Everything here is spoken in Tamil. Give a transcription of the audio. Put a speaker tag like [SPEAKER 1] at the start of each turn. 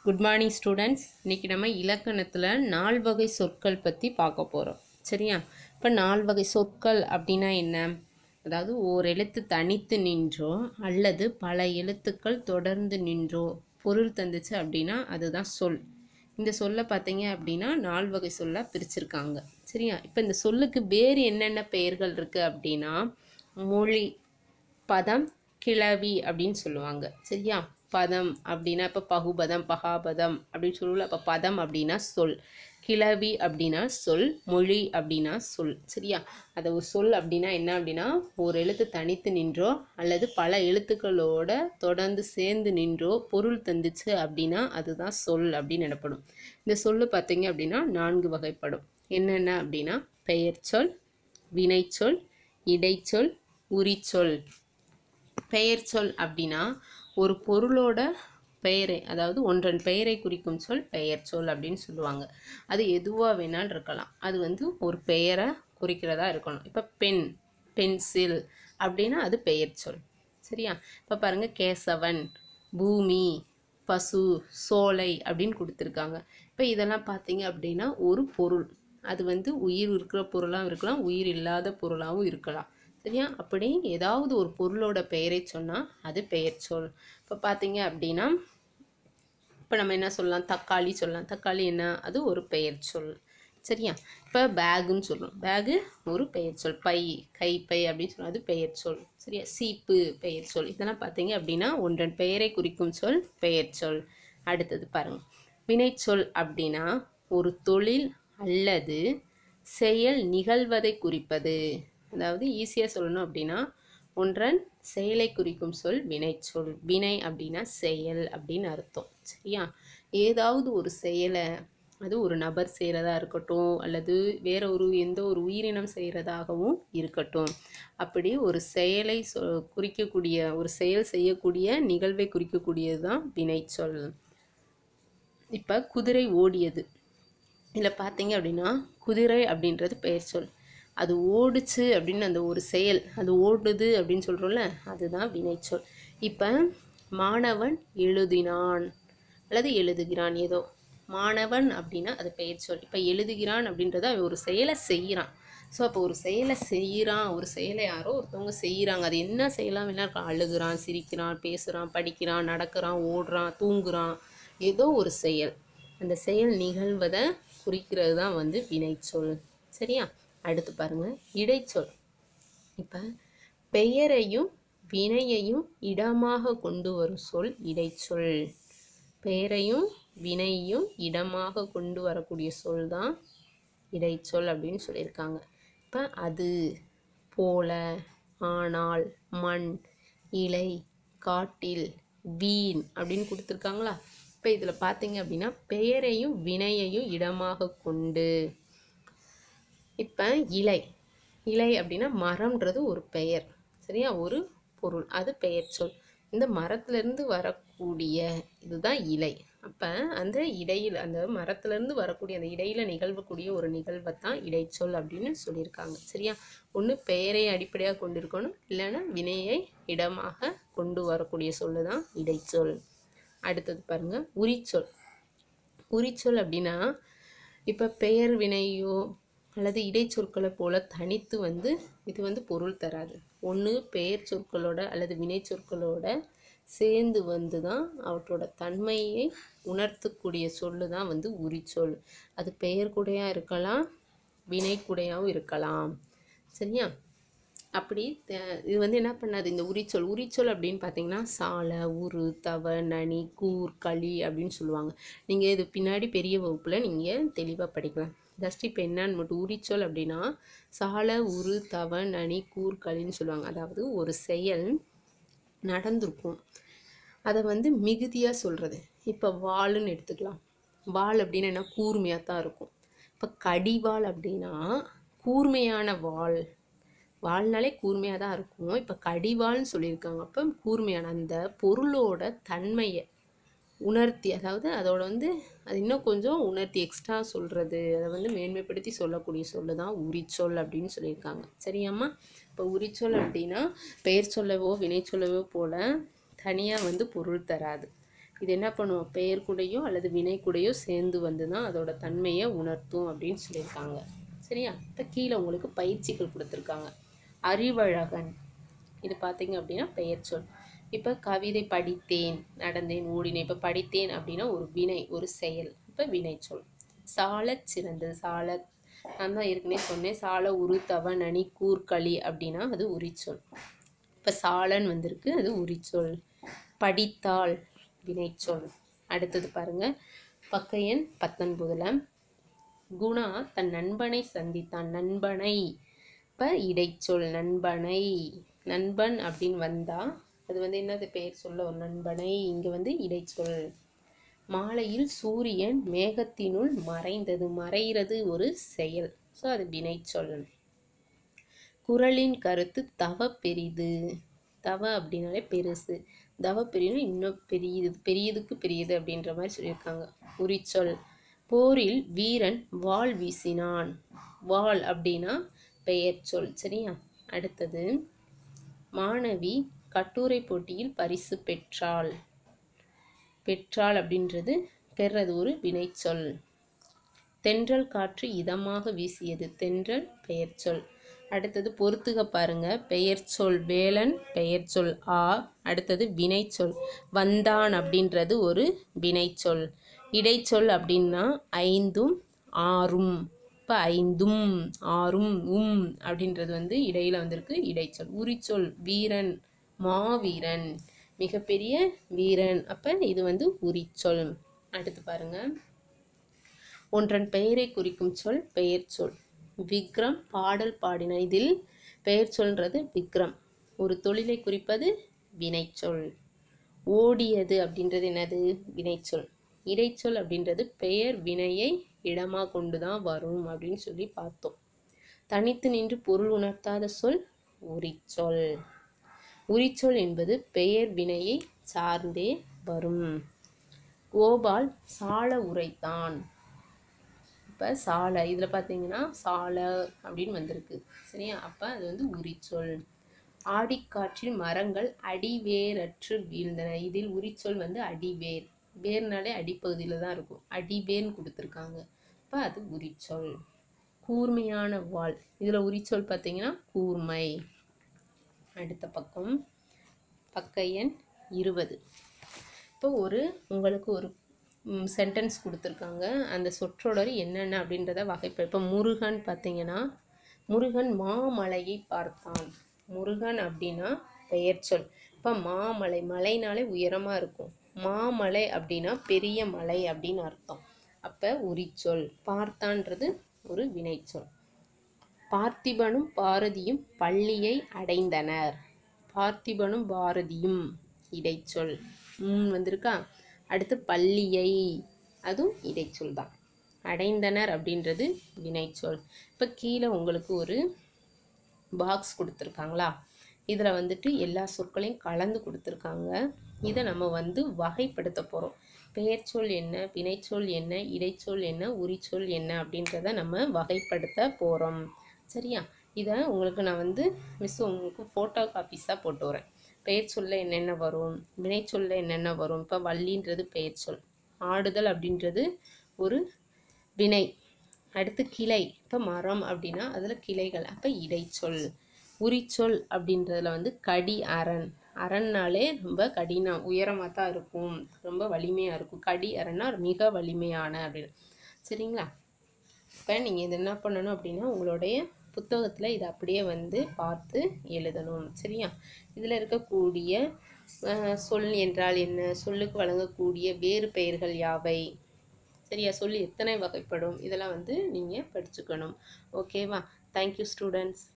[SPEAKER 1] குட் மார்னிங் ஸ்டூடெண்ட்ஸ் இன்றைக்கி நம்ம இலக்கணத்தில் நால் வகை சொற்கள் பற்றி பார்க்க போகிறோம் சரியா இப்போ நால் வகை சொற்கள் அப்படின்னா என்ன அதாவது ஓர் எழுத்து தனித்து நின்றோ அல்லது பல எழுத்துக்கள் தொடர்ந்து நின்றோ பொருள் தந்துச்சு அப்படின்னா அதுதான் சொல் இந்த சொல்லை பார்த்தீங்க அப்படின்னா நால் வகை சொல்லாக பிரிச்சிருக்காங்க சரியா இப்போ இந்த சொல்லுக்கு வேறு என்னென்ன பெயர்கள் இருக்குது அப்படின்னா மொழி பதம் கிளவி அப்படின்னு சொல்லுவாங்க சரியா பதம் அப்படின்னா இப்போ பகுபதம் பகாபதம் அப்படின்னு சொல்லுவோம்ல அப்போ பதம் அப்படின்னா சொல் கிளவி அப்படின்னா சொல் மொழி அப்படின்னா சொல் சரியா அதை ஒரு சொல் அப்படின்னா என்ன அப்படின்னா ஒரு எழுத்து தனித்து நின்றோ அல்லது பல எழுத்துக்களோட தொடர்ந்து சேர்ந்து நின்றோ பொருள் தந்துச்சு அப்படின்னா அதுதான் சொல் அப்படின்னு எனப்படும் இந்த சொல்லு பார்த்தீங்க அப்படின்னா நான்கு வகைப்படும் என்னென்ன அப்படின்னா பெயர்ச்சொல் வினைச்சொல் இடைச்சொல் உரிச்சொல் பெயர்ச்சொல் அப்படின்னா ஒரு பொருளோட பெயரை அதாவது ஒன்றன் பெயரை குறிக்கும் சொல் பெயர் சொல் அப்படின்னு சொல்லுவாங்க அது எதுவாக வேணாலும் இருக்கலாம் அது வந்து ஒரு பெயரை குறிக்கிறதா இருக்கணும் இப்போ பென் பென்சில் அப்படின்னா அது பெயர் சொல் சரியா இப்போ பாருங்கள் கேசவன் பூமி பசு சோலை அப்படின்னு கொடுத்துருக்காங்க இப்போ இதெல்லாம் பார்த்தீங்க அப்படின்னா ஒரு பொருள் அது வந்து உயிர் இருக்கிற பொருளாகவும் இருக்கலாம் உயிர் இல்லாத பொருளாகவும் இருக்கலாம் சரியா அப்படி ஏதாவது ஒரு பொருளோட பெயரை சொன்னால் அது பெயர் சொல் இப்போ பார்த்தீங்க அப்படின்னா இப்போ நம்ம என்ன சொல்லலாம் தக்காளி சொல்லலாம் தக்காளி என்ன அது ஒரு பெயர் சொல் சரியா இப்போ பேகுன்னு சொல்கிறோம் பேகு ஒரு பெயர் சொல் பை கைப்பை அப்படின்னு சொல்லுவோம் அது பெயர் சொல் சரியா சீப்பு பெயர் சொல் இதெல்லாம் பார்த்தீங்க அப்படின்னா ஒன்றன் பெயரை குறிக்கும் சொல் பெயர் சொல் அடுத்தது பாருங்கள் வினைச்சொல் அப்படின்னா ஒரு தொழில் அல்லது செயல் நிகழ்வதை குறிப்பது அதாவது ஈஸியாக சொல்லணும் அப்படின்னா ஒன்றன் செயலை குறிக்கும் சொல் வினைச்சொல் வினை அப்படின்னா செயல் அப்படின்னு அர்த்தம் சரியா ஏதாவது ஒரு செயலை அது ஒரு நபர் செய்கிறதா இருக்கட்டும் அல்லது வேற ஒரு எந்த ஒரு உயிரினம் செய்கிறதாகவும் இருக்கட்டும் அப்படி ஒரு செயலை சொ குறிக்கக்கூடிய ஒரு செயல் செய்யக்கூடிய நிகழ்வை குறிக்கக்கூடியது தான் வினைச்சொல் இப்போ குதிரை ஓடியது இதில் பார்த்தீங்க அப்படின்னா குதிரை அப்படின்றது பெயர் சொல் அது ஓடுச்சு அப்படின்னு அந்த ஒரு செயல் அது ஓடுது அப்படின்னு சொல்கிறோம்ல அதுதான் வினைச்சொல் இப்போ மாணவன் எழுதினான் அல்லது எழுதுகிறான் ஏதோ மாணவன் அப்படின்னா அது பெயர் சொல் இப்போ எழுதுகிறான் அப்படின்றத அவன் ஒரு செயலை செய்கிறான் ஸோ அப்போ ஒரு செயலை செய்கிறான் ஒரு செயலை யாரோ ஒருத்தவங்க செய்கிறாங்க அது என்ன செய்யலாம் என்ன இருக்கான் அழுகுறான் சிரிக்கிறான் பேசுகிறான் படிக்கிறான் நடக்கிறான் ஓடுறான் தூங்குறான் ஏதோ ஒரு செயல் அந்த செயல் நிகழ்வதை குறிக்கிறது தான் வந்து வினைச்சொல் சரியா அடுத்து பாருங்க இடைச்சொல் இப்போ பெயரையும் வினையையும் இடமாக கொண்டு வரும் சொல் இடைச்சொல் பெயரையும் வினையும் இடமாக கொண்டு வரக்கூடிய சொல் தான் இடைச்சொல் அப்படின்னு சொல்லியிருக்காங்க இப்போ அது போல ஆனால் மண் இலை காட்டில் வீண் அப்படின்னு கொடுத்துருக்காங்களா இப்போ இதில் பார்த்தீங்க அப்படின்னா பெயரையும் வினையையும் இடமாக கொண்டு இப்போ இலை இலை அப்படின்னா மரம்ன்றது ஒரு பெயர் சரியா ஒரு பொருள் அது பெயர் சொல் இந்த மரத்துலேருந்து வரக்கூடிய இதுதான் இலை அப்போ அந்த இடையில் அந்த மரத்துலேருந்து வரக்கூடிய அந்த இடையில் நிகழ்வக்கூடிய ஒரு நிகழ்வை தான் இடைச்சொல் அப்படின்னு சொல்லியிருக்காங்க சரியா ஒன்று பெயரை அடிப்படையாக கொண்டு இருக்கணும் இல்லைன்னா வினையை இடமாக கொண்டு வரக்கூடிய சொல்லு தான் இடைச்சொல் அடுத்தது பாருங்க உரிச்சொல் உரிச்சொல் அப்படின்னா இப்போ பெயர் வினையோ அல்லது இடைச்சொற்களை போல தனித்து வந்து இது வந்து பொருள் தராது ஒன்று பெயர் சொற்களோட அல்லது வினை சொற்களோட சேர்ந்து வந்து தான் அவற்றோட தன்மையை உணர்த்தக்கூடிய சொல்லு தான் வந்து உரிச்சொல் அது பெயர் கூடையாக இருக்கலாம் வினை கூடையாகவும் இருக்கலாம் சரியா அப்படி த- இது வந்து என்ன பண்ணாது இந்த உரிச்சொல் உரிச்சொல் அப்படின்னு பார்த்தீங்கன்னா சாலை உரு தவ நனி கூர் களி அப்படின்னு சொல்லுவாங்க நீங்கள் இது பின்னாடி பெரிய வகுப்பில் நீங்கள் தெளிவாக படிக்கலாம் ஜஸ்ட் இப்போ என்னன்னு மட்டும் உரிச்சொல் அப்படின்னா சாலை உரு தவ நனி கூர் களின்னு சொல்லுவாங்க அதாவது ஒரு செயல் நடந்திருக்கும் அதை வந்து மிகுதியாக சொல்கிறது இப்போ வாள்னு எடுத்துக்கலாம் வாள் அப்படின்னா என்ன கூர்மையாக தான் இருக்கும் இப்போ கடிவாள் அப்படின்னா கூர்மையான வாள் வாழ்னாலே கூர்மையாக தான் இருக்கும் இப்போ கடிவாள்னு சொல்லியிருக்காங்க அப்போ கூர்மையான அந்த பொருளோட தன்மையை உணர்த்தி அதாவது அதோட வந்து அது இன்னும் கொஞ்சம் உணர்த்தி எக்ஸ்ட்ரா சொல்கிறது அதை வந்து மேன்மைப்படுத்தி சொல்லக்கூடிய சொல்லு தான் உரிச்சொல் அப்படின்னு சொல்லியிருக்காங்க சரியாம்மா இப்போ உரிச்சொல் அப்படின்னா பெயர் சொல்லவோ வினை சொல்லவோ போல தனியாக வந்து பொருள் தராது இது என்ன பண்ணுவோம் பெயர் கூடயோ அல்லது வினை கூடயோ சேர்ந்து வந்து தான் அதோட தன்மையை உணர்த்தும் அப்படின்னு சொல்லியிருக்காங்க சரியா இப்போ கீழே உங்களுக்கு பயிற்சிகள் கொடுத்துருக்காங்க அறிவழகன் இது பார்த்தீங்க அப்படின்னா பெயர் சொல் இப்போ கவிதை படித்தேன் நடந்தேன் ஓடினேன் இப்போ படித்தேன் அப்படின்னா ஒரு வினை ஒரு செயல் இப்போ வினை சொல் சாலச் சிறந்தது சால நான் தான் ஏற்கனவே சொன்னேன் சால உரு தவ நனி கூர்களி அப்படின்னா அது உரிச்சொல் இப்போ சாலன் வந்திருக்கு அது உரிச்சொல் படித்தாள் வினைச்சொல் அடுத்தது பாருங்க பக்க எண் பத்தொன்பதுல குணா தன் நண்பனை சந்தித்தான் நண்பனை இப்போ இடைச்சொல் நண்பனை நண்பன் அப்படின்னு வந்தா அது வந்து என்னது பெயர் சொல்ல ஒரு நண்பனை இங்கே வந்து இடைச்சொல் மாலையில் சூரியன் மேகத்தினுள் மறைந்தது மறைகிறது ஒரு செயல் ஸோ அது வினைச்சொல் குறளின் கருத்து தவ பெரிது தவ அப்படின்னாலே பெருசு தவ பெரியனா இன்னும் பெரியது பெரியதுக்கு பெரியது அப்படின்ற மாதிரி சொல்லியிருக்காங்க உரிச்சொல் போரில் வீரன் வாள் வீசினான் வாள் அப்படின்னா பெயர் சொல் சரியா அடுத்தது மாணவி கட்டுரை போட்டியில் பரிசு பெற்றாள் பெற்றாள் அப்படின்றது பெறது ஒரு வினைச்சொல் தென்றல் காற்று இதமாக வீசியது தென்றல் பெயர்ச்சொல் அடுத்தது பொறுத்துக பாருங்க பெயர்ச்சொல் வேலன் பெயர்ச்சொல் ஆ அடுத்தது வினைச்சொல் வந்தான் அப்படின்றது ஒரு வினைச்சொல் இடைச்சொல் அப்படின்னா ஐந்தும் ஆறும் இப்போ ஐந்தும் ஆறும் உம் அப்படின்றது வந்து இடையில வந்திருக்கு இடைச்சொல் உரிச்சொல் வீரன் மாவீரன் மிகப்பெரிய வீரன் அப்போ இது வந்து உரிச்சொல் அடுத்து பாருங்க ஒன்றன் பெயரை குறிக்கும் சொல் பெயர் சொல் விக்ரம் பாடல் பாடின இதில் பெயர் சொல்றது விக்ரம் ஒரு தொழிலை குறிப்பது வினைச்சொல் ஓடியது அப்படின்றது என்னது வினைச்சொல் இடைச்சொல் அப்படின்றது பெயர் வினையை இடமாக கொண்டு தான் வரும் அப்படின்னு சொல்லி பார்த்தோம் தனித்து நின்று பொருள் உணர்த்தாத சொல் உரிச்சொல் உரிச்சொல் என்பது பெயர் வினையை சார்ந்தே வரும் கோபால் சால உரைத்தான் இப்போ சாலை இதில் பார்த்தீங்கன்னா சாலை அப்படின்னு வந்திருக்கு சரியா அப்போ அது வந்து உரிச்சொல் ஆடிக்காற்றில் மரங்கள் அடிவேரற்று வீழ்ந்தன இதில் உரிச்சொல் வந்து அடிவேர் வேர்னாலே அடிப்பகுதியில் தான் இருக்கும் அடிவேர்னு கொடுத்துருக்காங்க அப்போ அது உரிச்சொல் கூர்மையான வாள் இதில் உரிச்சொல் பார்த்தீங்கன்னா கூர்மை அடுத்த பக்கம் பக்க எண் இருபது இப்போ ஒரு உங்களுக்கு ஒரு சென்டென்ஸ் கொடுத்துருக்காங்க அந்த சொற்றொடர் என்னென்ன அப்படின்றத வகைப்ப இப்போ முருகன் பார்த்தீங்கன்னா முருகன் மாமலையை பார்த்தான் முருகன் அப்படின்னா பெயர் சொல் இப்போ மாமலை மலைனாலே உயரமாக இருக்கும் மாமலை அப்படின்னா பெரிய மலை அப்படின்னு அர்த்தம் அப்போ உரிச்சொல் பார்த்தான்றது ஒரு வினைச்சொல் பார்த்திபனும் பாரதியும் பள்ளியை அடைந்தனர் பார்த்திபனும் பாரதியும் இடைச்சொல் ம் வந்திருக்கா அடுத்து பள்ளியை அதுவும் இடைச்சொல் தான் அடைந்தனர் அப்படின்றது வினைச்சொல் இப்போ கீழே உங்களுக்கு ஒரு பாக்ஸ் கொடுத்துருக்காங்களா இதில் வந்துட்டு எல்லா சொற்களையும் கலந்து கொடுத்துருக்காங்க இதை நம்ம வந்து வகைப்படுத்த போகிறோம் பெயர்ச்சொல் என்ன வினைச்சொல் என்ன இடைச்சொல் என்ன உரிச்சொல் என்ன அப்படின்றத நம்ம வகைப்படுத்த போகிறோம் சரியா இதை உங்களுக்கு நான் வந்து மிஸ் உங்களுக்கு ஃபோட்டோ காப்பீஸாக போட்டு வரேன் பெயர் சொல்ல என்னென்ன வரும் வினைச்சொல்ல என்னென்ன வரும் இப்போ வள்ளின்றது பெயர் சொல் ஆடுதல் அப்படின்றது ஒரு வினை அடுத்து கிளை இப்போ மரம் அப்படின்னா அதில் கிளைகள் அப்போ இடைச்சொல் உரிச்சொல் அப்படின்றதுல வந்து கடி அரண் அரண்னாலே ரொம்ப கடினம் உயரமாக தான் இருக்கும் ரொம்ப வலிமையாக இருக்கும் கடி அரண்னா மிக வலிமையான அப்படின்னு சரிங்களா இப்போ நீங்கள் இது என்ன பண்ணணும் அப்படின்னா உங்களுடைய புத்தகத்தில் இதை அப்படியே வந்து பார்த்து எழுதணும் சரியா இதில் இருக்கக்கூடிய அஹ், சொல் என்றால் என்ன சொல்லுக்கு வழங்கக்கூடிய வேறு பெயர்கள் யாவை சரியா சொல்லி எத்தனை வகைப்படும் இதெல்லாம் வந்து நீங்கள் படிச்சுக்கணும் ஓகேவா தேங்க்யூ ஸ்டூடெண்ட்ஸ்